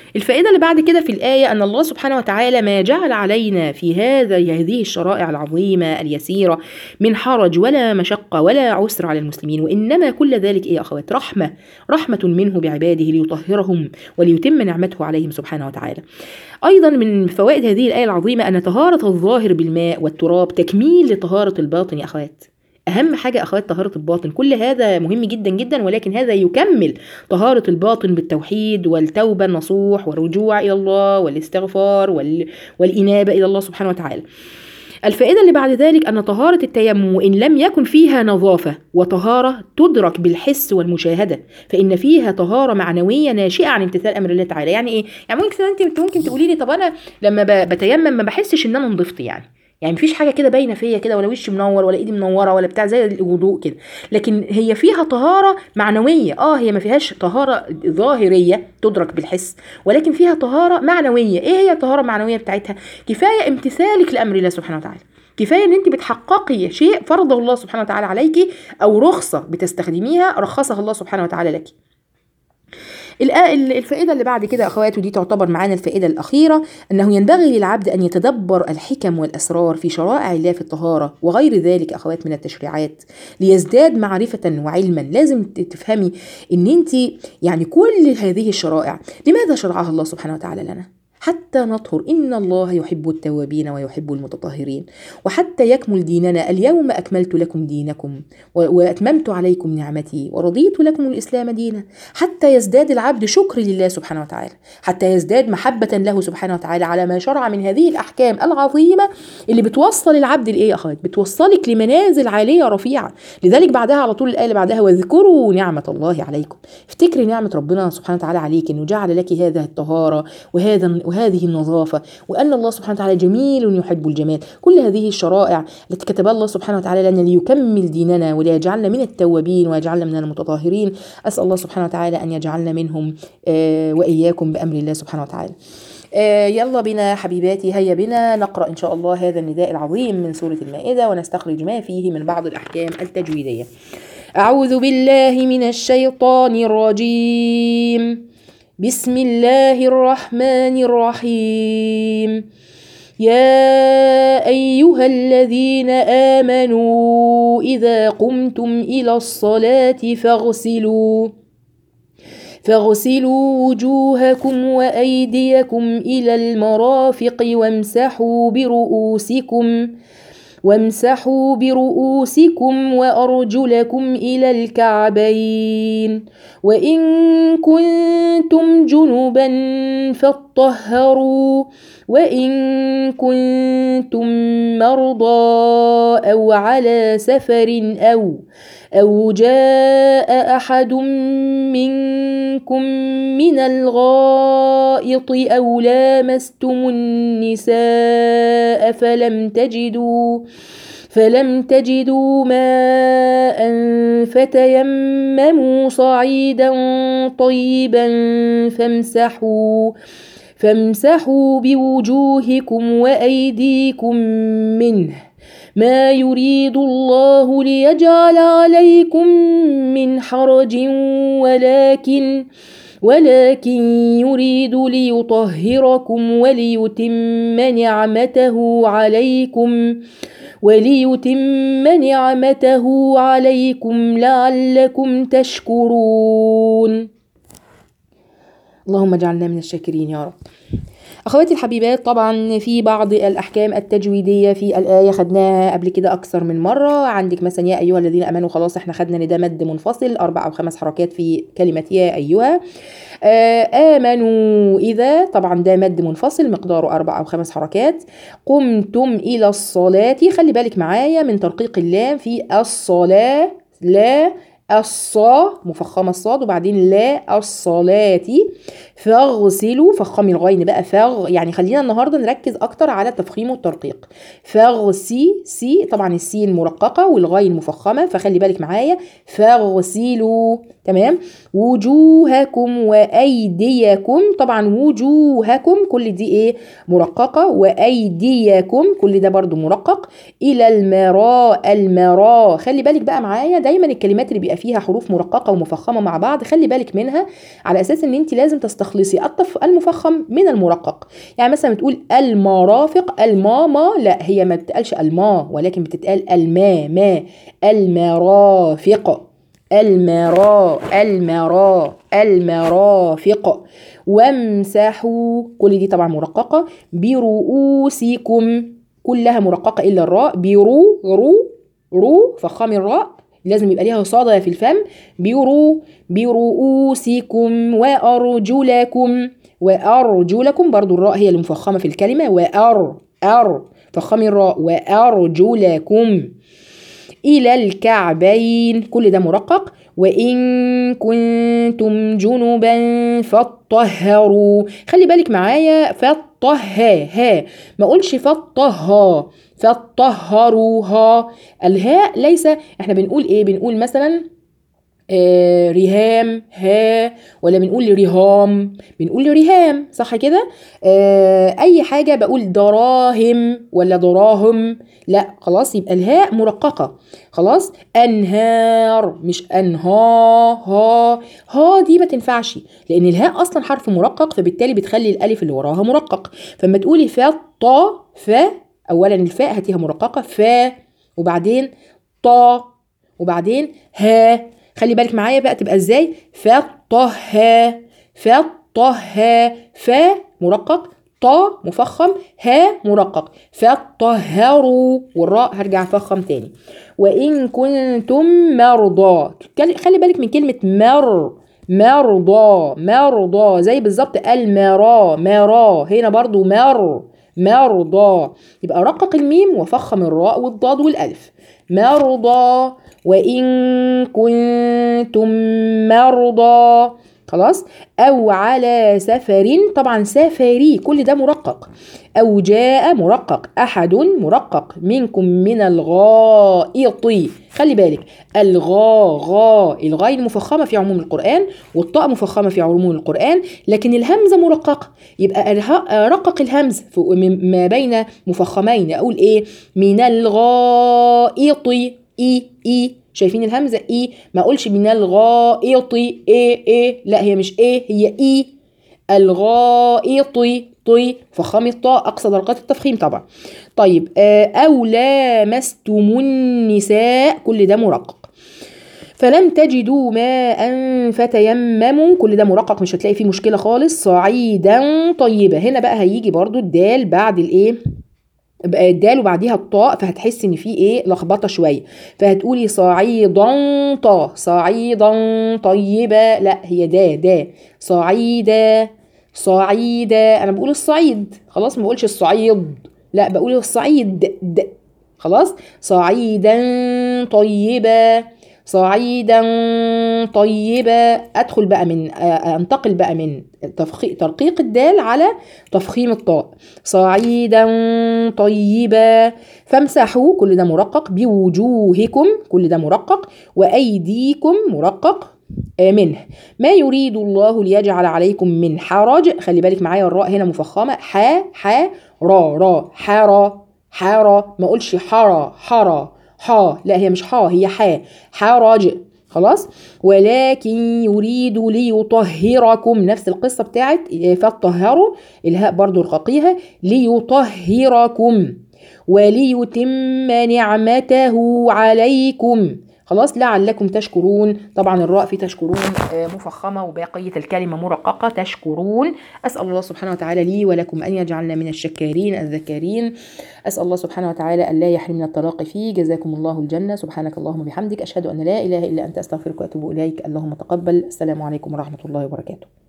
الفائدة اللي بعد كده في الآية أن الله سبحانه وتعالى ما جعل علينا في هذا هذه الشرائع العظيمة اليسيرة من حرج ولا مشقة ولا عسر على المسلمين وإنما كل ذلك إيه يا أخوات رحمة رحمة منه بعباده ليطهرهم وليتم نعمته عليهم سبحانه وتعالى أيضا من فوائد هذه الآية العظيمة أن طهارة الظاهر بالماء والتراب تكميل لطهارة الباطن يا أخوات اهم حاجه اخوات طهاره الباطن كل هذا مهم جدا جدا ولكن هذا يكمل طهاره الباطن بالتوحيد والتوبه النصوح والرجوع الى الله والاستغفار وال... والانابه الى الله سبحانه وتعالى الفائدة اللي بعد ذلك أن طهارة التيمم وإن لم يكن فيها نظافة وطهارة تدرك بالحس والمشاهدة فإن فيها طهارة معنوية ناشئة عن امتثال أمر الله تعالى يعني إيه؟ يعني ممكن أنت ممكن تقولي لي طب أنا لما ب- بتيمم ما بحسش إن أنا نضفت يعني يعني مفيش حاجه كده باينه فيا كده ولا وشي منور ولا ايدي منوره ولا بتاع زي الوضوء كده لكن هي فيها طهاره معنويه اه هي ما فيهاش طهاره ظاهريه تدرك بالحس ولكن فيها طهاره معنويه ايه هي الطهاره المعنويه بتاعتها كفايه امتثالك لامر الله سبحانه وتعالى كفايه ان انت بتحققي شيء فرضه الله سبحانه وتعالى عليكي او رخصه بتستخدميها رخصها الله سبحانه وتعالى لك الآ- ال- الفائدة اللي بعد كده أخوات ودي تعتبر معانا الفائدة الأخيرة أنه ينبغي للعبد أن يتدبر الحكم والأسرار في شرائع الله في الطهارة وغير ذلك أخوات من التشريعات ليزداد معرفة وعلما لازم ت- تفهمي أن أنت يعني كل هذه الشرائع لماذا شرعها الله سبحانه وتعالى لنا حتى نطهر إن الله يحب التوابين ويحب المتطهرين وحتى يكمل ديننا اليوم أكملت لكم دينكم و- وأتممت عليكم نعمتي ورضيت لكم الإسلام دينا حتى يزداد العبد شكر لله سبحانه وتعالى حتى يزداد محبة له سبحانه وتعالى على ما شرع من هذه الأحكام العظيمة اللي بتوصل العبد لإيه يا أخوات بتوصلك لمنازل عالية رفيعة لذلك بعدها على طول الآية اللي بعدها واذكروا نعمة الله عليكم افتكري نعمة ربنا سبحانه وتعالى عليك إنه جعل لك هذا الطهارة وهذا وهذه النظافة وأن الله سبحانه وتعالى جميل يحب الجمال كل هذه الشرائع التي كتبها الله سبحانه وتعالى لنا ليكمل ديننا وليجعلنا من التوابين ويجعلنا من المتطهرين أسأل الله سبحانه وتعالى أن يجعلنا منهم آه، وإياكم بأمر الله سبحانه وتعالى آه، يلا بنا حبيباتي هيا بنا نقرأ إن شاء الله هذا النداء العظيم من سورة المائدة ونستخرج ما فيه من بعض الأحكام التجويدية أعوذ بالله من الشيطان الرجيم بسم الله الرحمن الرحيم يا أيها الذين آمنوا إذا قمتم إلى الصلاة فاغسلوا فاغسلوا وجوهكم وأيديكم إلى المرافق وامسحوا برؤوسكم وامسحوا برؤوسكم وأرجلكم إلى الكعبين وإن كنتم جنبا فاطهروا وإن كنتم مرضى أو على سفر أو أو جاء أحد منكم من الغائط أو لامستم النساء فلم تجدوا فلم تجدوا ماء فتيمموا صعيدا طيبا فامسحوا فامسحوا بوجوهكم وأيديكم منه ما يريد الله ليجعل عليكم من حرج ولكن ولكن يريد ليطهركم وليتم نعمته عليكم وليتم نعمته عليكم لعلكم تشكرون اللهم اجعلنا من الشاكرين يا رب اخواتي الحبيبات طبعا في بعض الاحكام التجويديه في الايه خدناها قبل كده اكثر من مره عندك مثلا يا ايها الذين امنوا خلاص احنا خدنا ان ده مد منفصل اربع او خمس حركات في كلمه يا ايها آه، امنوا اذا طبعا ده مد منفصل مقداره اربع او خمس حركات قمتم الى الصلاه خلي بالك معايا من ترقيق اللام في الصلاه لا الصا مفخمة الصاد وبعدين لا الصلاة فاغسلوا فخمي الغين بقى فغ يعني خلينا النهارده نركز اكتر على التفخيم والترقيق فاغسي سي طبعا السين مرققة والغين مفخمة فخلي بالك معايا فاغسلوا تمام وجوهكم وايديكم طبعا وجوهكم كل دي ايه مرققة وايديكم كل ده برضو مرقق الى المراء المراء خلي بالك بقى معايا دايما الكلمات اللي بيبقى فيها حروف مرققه ومفخمه مع بعض خلي بالك منها على اساس ان انت لازم تستخلصي الطف المفخم من المرقق يعني مثلا بتقول المرافق الماما لا هي ما بتقالش الما ولكن بتتقال الما ما المرافق المرا المرا المرافق وامسحوا كل دي طبعا مرققة برؤوسكم كلها مرققة إلا الراء برو رو رو فخامي الراء لازم يبقى ليها صادة في الفم برو برؤوسكم وأرجلكم وأرجلكم برضو الراء هي المفخمة في الكلمة وأر أر فخامي الراء وأرجلكم إلى الكعبين كل ده مرقق وإن كنتم جنبا فطهروا خلي بالك معايا فطها ها ما اقولش فطها فطهروها الهاء ليس احنا بنقول ايه بنقول مثلا آه ريهام ها ولا بنقول ريهام بنقول ريهام صح كده آه اي حاجه بقول دراهم ولا دراهم لا خلاص يبقى الهاء مرققه خلاص انهار مش انها ها ها دي ما تنفعش لان الهاء اصلا حرف مرقق فبالتالي بتخلي الالف اللي وراها مرقق فلما تقولي فطا ف اولا الفاء هاتيها مرققه ف وبعدين طا وبعدين ها خلي بالك معايا بقى تبقى ازاي فطها فطها ف مرقق طا مفخم ها مرقق فطهروا والراء هرجع افخم تاني وان كنتم مرضى خلي بالك من كلمه مر مرضى مرضى زي بالظبط المرا مرا هنا برضو مر مرضى يبقى رقق الميم وفخم الراء والضاد والالف مرضى وإن كنتم مرضى خلاص أو على سفر طبعا سفري كل ده مرقق أو جاء مرقق أحد مرقق منكم من الغائط خلي بالك الغا غا الغاء المفخمة في عموم القرآن والطاء مفخمة في عموم القرآن لكن الهمزة مرققة يبقى رقق الهمز ما بين مفخمين أقول إيه من الغائط اي اي شايفين الهمزه اي ما اقولش من الغائط اي اي لا هي مش اي هي اي الغائط طي فخام الطاء اقصى درجات التفخيم طبعا طيب او لامستم النساء كل ده مرقق فلم تجدوا ماء فتيمموا كل ده مرقق مش هتلاقي فيه مشكله خالص صعيدا طيبه هنا بقى هيجي برضو الدال بعد الايه الدال وبعديها الطاء فهتحس ان في ايه لخبطه شويه فهتقولي صعيدا طا صعيدا طيبه لا هي دا دا صعيدا صعيدا انا بقول الصعيد خلاص ما بقولش الصعيد لا بقول الصعيد د خلاص صعيدا طيبا صعيدا طيبا ادخل بقى من انتقل بقى من ترقيق الدال على تفخيم الطاء صعيدا طيبا فامسحوا كل ده مرقق بوجوهكم كل ده مرقق وايديكم مرقق منه ما يريد الله ليجعل عليكم من حرج خلي بالك معايا الراء هنا مفخمه ح ح را را حرا حرا ما اقولش حرا حرا حا لا هي مش حا هي حا حرج خلاص ولكن يريد ليطهركم نفس القصة بتاعت فطهروا الهاء برضو رققيها ليطهركم وليتم نعمته عليكم خلاص لعلكم تشكرون طبعا الراء في تشكرون مفخمة وباقية الكلمة مرققة تشكرون أسأل الله سبحانه وتعالى لي ولكم أن يجعلنا من الشكارين الذكارين أسأل الله سبحانه وتعالى أن لا يحرمنا التلاقي فيه جزاكم الله الجنة سبحانك اللهم وبحمدك أشهد أن لا إله إلا أنت أستغفرك وأتوب إليك اللهم تقبل السلام عليكم ورحمة الله وبركاته